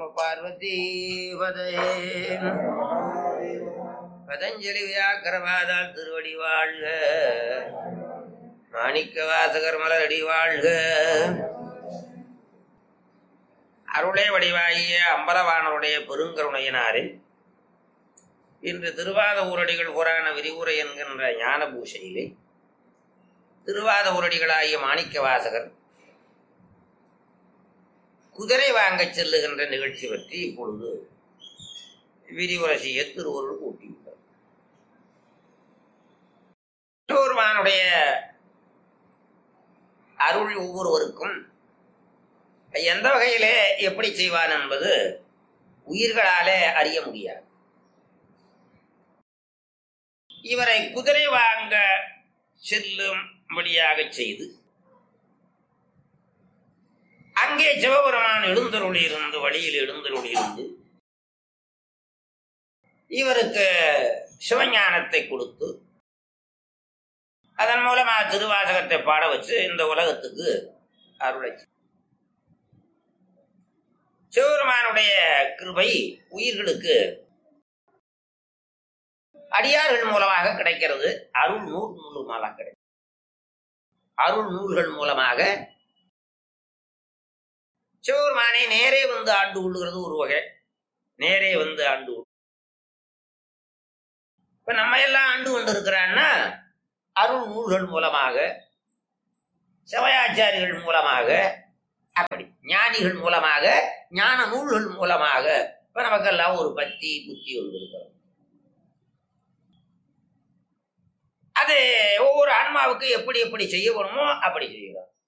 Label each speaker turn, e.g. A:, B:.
A: நம பார்வதி பதே பதஞ்சலி வியாக்கரவாதால் திருவடி வாழ்க மாணிக்க வாசகர் மலரடி வாழ்க அருளை வடிவாகிய அம்பலவானருடைய பெருங்கருணையினாரே இன்று திருவாத ஊரடிகள் புராண விரிவுரை என்கின்ற ஞான பூஷையிலே திருவாத ஊரடிகளாகிய மாணிக்க வாசகர் குதிரை வாங்கச் செல்லுகின்ற நிகழ்ச்சி பற்றி இப்பொழுது விரிவுரை செய்ய திருவருள் கூட்டியுள்ளார் திருவருமானுடைய அருள் ஒவ்வொருவருக்கும் எந்த வகையிலே எப்படி செய்வான் என்பது உயிர்களாலே அறிய முடியாது இவரை குதிரை வாங்க செல்லும்படியாக செய்து அங்கே சிவபெருமான் எழுந்தருளி இருந்து வழியில் எழுந்தருளி இருந்து இவருக்கு சிவஞானத்தை கொடுத்து அதன் மூலமா திருவாசகத்தை பாட வச்சு இந்த உலகத்துக்கு அருளை சிவபெருமானுடைய கிருபை உயிர்களுக்கு அடியார்கள் மூலமாக கிடைக்கிறது அருள் நூல் மூலமாக கிடைக்கும் அருள் நூல்கள் மூலமாக சிவபெருமானை நேரே வந்து ஆண்டு கொள்ளுகிறது ஒரு வகை நேரே வந்து ஆண்டு கொள்~ இப்ப நம்ம எல்லாம் ஆண்டு கொண்டு இருக்கிறான்னா அருள் நூல்கள் மூலமாக சிவயாச்சாரிகள் மூலமாக அப்படி ஞானிகள் மூலமாக ஞான நூல்கள் மூலமாக இப்ப நமக்கெல்லாம் ஒரு பத்தி புத்தி ஒன்று இருக்கிறோம் அது ஒவ்வொரு ஆன்மாவுக்கு எப்படி எப்படி செய்ய வேணுமோ அப்படி செய்யலாம்